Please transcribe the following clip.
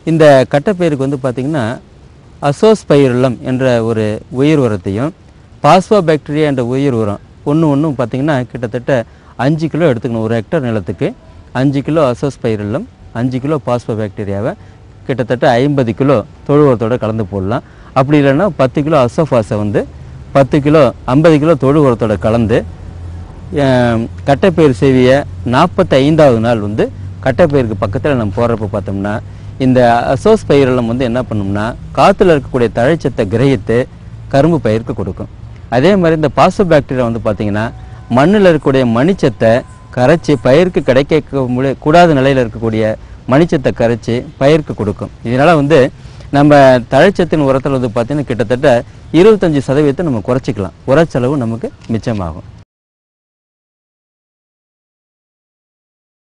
இந்த கட்டைப்பயிருக்கு வந்து பார்த்திங்கன்னா அசோஸ்பைரலம் என்ற ஒரு உயிர் உரத்தையும் பாஸ்போபாக்டீரியா என்ற உயிர் உரம் ஒன்று ஒன்றும் பார்த்திங்கன்னா கிட்டத்தட்ட அஞ்சு கிலோ எடுத்துக்கணும் ஒரு ஹெக்டர் நிலத்துக்கு அஞ்சு கிலோ அசோஸ்பைரலம் அஞ்சு கிலோ பாஸ்போபாக்டீரியாவை கிட்டத்தட்ட ஐம்பது கிலோ தொழு உரத்தோட கலந்து போடலாம் அப்படி இல்லைன்னா பத்து கிலோ அசோஃபாஸை வந்து பத்து கிலோ ஐம்பது கிலோ தொழு உரத்தோட கலந்து அஹ், கட்டைப்பயிர் சேவிய நாற்பத்தி ஐந்தாவது நாள் வந்து கட்டைப்பயிருக்கு பக்கத்தில் நம்ம போடுறப்ப பார்த்தோம்னா இந்த அசோஸ் பயிரெல்லாம் வந்து என்ன பண்ணும்னா காற்றுல இருக்கக்கூடிய தழைச்சத்தை கிரகித்து கரும்பு பயிருக்கு கொடுக்கும் அதே மாதிரி இந்த பாசோபாக்டீரியா வந்து பார்த்தீங்கன்னா மண்ணில் இருக்கக்கூடிய மணிச்சத்தை கரைச்சி பயிருக்கு கிடைக்க முடி- கூடாத நிலையில் இருக்கக்கூடிய மணிச்சத்தை கரைச்சி பயிருக்கு கொடுக்கும் இதனால் வந்து நம்ம தழைச்சத்தின் உரத்தில் வந்து பார்த்தீங்கன்னா கிட்டத்தட்ட இருபத்தஞ்சி சதவீதத்தை நம்ம குறைச்சிக்கலாம் உரச்செலவு நமக்கு மிச்சமாகும்